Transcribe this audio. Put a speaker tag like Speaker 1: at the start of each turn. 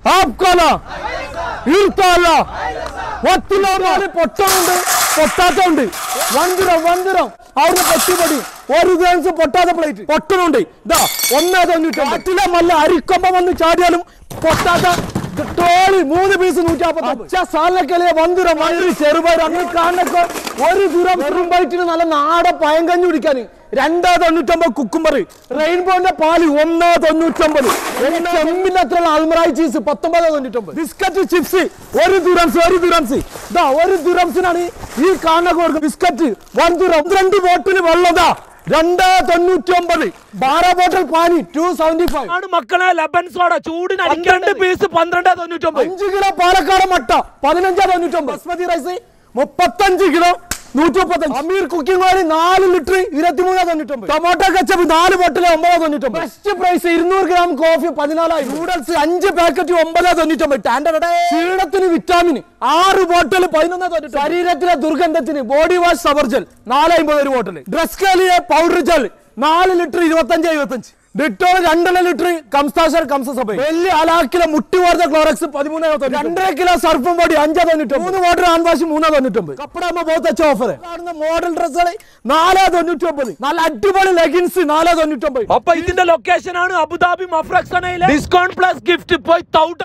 Speaker 1: ആപ്കോല ഈർത്താല ഒത്തിലോമാല് പൊട്ടുണ്ട് പൊട്ടാത്തുണ്ട് വന്തിരം വന്തിരം അവിടുന്ന് പൊട്ടിപ്പൊടി ഒരു grams പൊട്ടാത്ത plate പൊട്ടനുണ്ട് ഇതാ ഒന്നേ തൊണ്ണൂറ്റി കാട്ടിലെ മല്ല അരിക്കൊമ്പ വന്ന് ചാടിയാലും പൊട്ടാത്ത ടോളി മൂന്ന് പീസ് നൂറ്റി സാലക്കലെ വന്തിരം വന്തിരി ചെറുപയർ അങ്ങനെ കാണൊക്കെ ഒരു ദൂരം ചെറുമ്പായിട്ടിന് നല്ല നാട പയങ്കഞ്ഞു കുടിക്കാൻ രണ്ടേ തൊണ്ണൂറ്റൊമ്പത് കുക്കുംബർ റെയിൻബോന്റെ പാല് ഒന്നേ തൊണ്ണൂറ്റൊമ്പത് ചെമ്പിന്റെ അത്ര അൽമറായി ചീസ് പത്തൊമ്പത് തൊണ്ണൂറ്റൊമ്പത് ബിസ്ക്കറ്റ് ചിപ്സ് ഒരു ദുരംസ് ഒരു ദുരംസ് ഇതാ ഒരു ദുരംസിനാണ് ഈ കാണൊക്കെ കൊടുക്കുക ബിസ്ക്കറ്റ് വൺ ദുരം രണ്ട് ബോട്ടിൽ വെള്ളതാ രണ്ടേ തൊണ്ണൂറ്റി ഒമ്പത് ബാറ ബോട്ടിൽ പാനി ടു സെവന്റി ഫൈവ്
Speaker 2: ആണ് മക്കളെ ലബൻ സോഡ ചൂടിന് രണ്ട് പീസ് പന്ത്രണ്ട് തൊണ്ണൂറ്റൊമ്പത്
Speaker 1: അഞ്ച് കിലോ പാലക്കാട് മട്ട പതിനഞ്ചാ തൊണ്ണൂറ്റൊമ്പത് ബസ്മതി റൈസ് മുപ്പത്തഞ്ച് കിലോ നൂറ്റി മുപ്പത്തഞ്ച് അമീർ കുക്കിംഗ് ഓയിൽ നാല് ലിറ്റർ ഇരുപത്തിമൂന്ന് തൊണ്ണൂറ്റൊമ്പത് ടൊമാറ്റോ കച്ചപ്പ് നാല് ബോട്ടിൽ ഒമ്പത് തൊണ്ണൂറ്റൊമ്പത് ബെസ്റ്റ് പ്രൈസ് ഇരുന്നൂറ് ഗ്രാം കോഫി പതിനാലായിരം നൂഡിൽസ് അഞ്ച് പാക്കറ്റ് ഒമ്പത് തൊണ്ണൂറ്റൊമ്പത് ടാൻഡേ ക്ഷീണത്തിന് വിറ്റാമിൻ ആറ് ബോട്ടിൽ പതിനൊന്ന് തൊണ്ണൂറ്റി ശരീരത്തിലെ ദുർഗന്ധത്തിന് ബോഡി വാഷ് സബർജൽ നാല് അമ്പത് ഒരു ബോട്ടിൽ ഡ്രസ് കാലിയെ പൗഡർ ജെൽ നാല് ലിറ്റർ ഇരുപത്തഞ്ച് എഴുപത്തഞ്ച് ഡിറ്റോൾ രണ്ടര ലിറ്റർ കംസ്താശർ കംസസഭ വലിയ അലാക്കിലെ മുട്ടി വാർത്ത ക്ലോറക്സ് പതിമൂന്ന് രണ്ടര കിലോ സർഫും പൊടി അഞ്ചാ തൊണ്ണൂറ്റി മൂന്ന് വാട്ടർ ഹാൻഡ് വാഷ് മൂന്നാ തൊണ്ണൂറ്റൊമ്പത് കപ്പടാകുമ്പോ ബോത്ത് ഓഫർ കാണുന്ന മോഡൽ ഡ്രസ്സുകൾ നാലാ തൊണ്ണൂറ്റി ഒമ്പത് നല്ല അടിപൊളി ലെഗിൻസ് നാലാ തൊണ്ണൂറ്റൊമ്പത്
Speaker 2: അപ്പൊ ഇതിന്റെ ലൊക്കേഷൻ ആണ് അബുദാബി മഫ്രക്സനയിലെ ഡിസ്കൗണ്ട് പ്ലസ് ഗിഫ്റ്റ് പോയി തൗട്ട്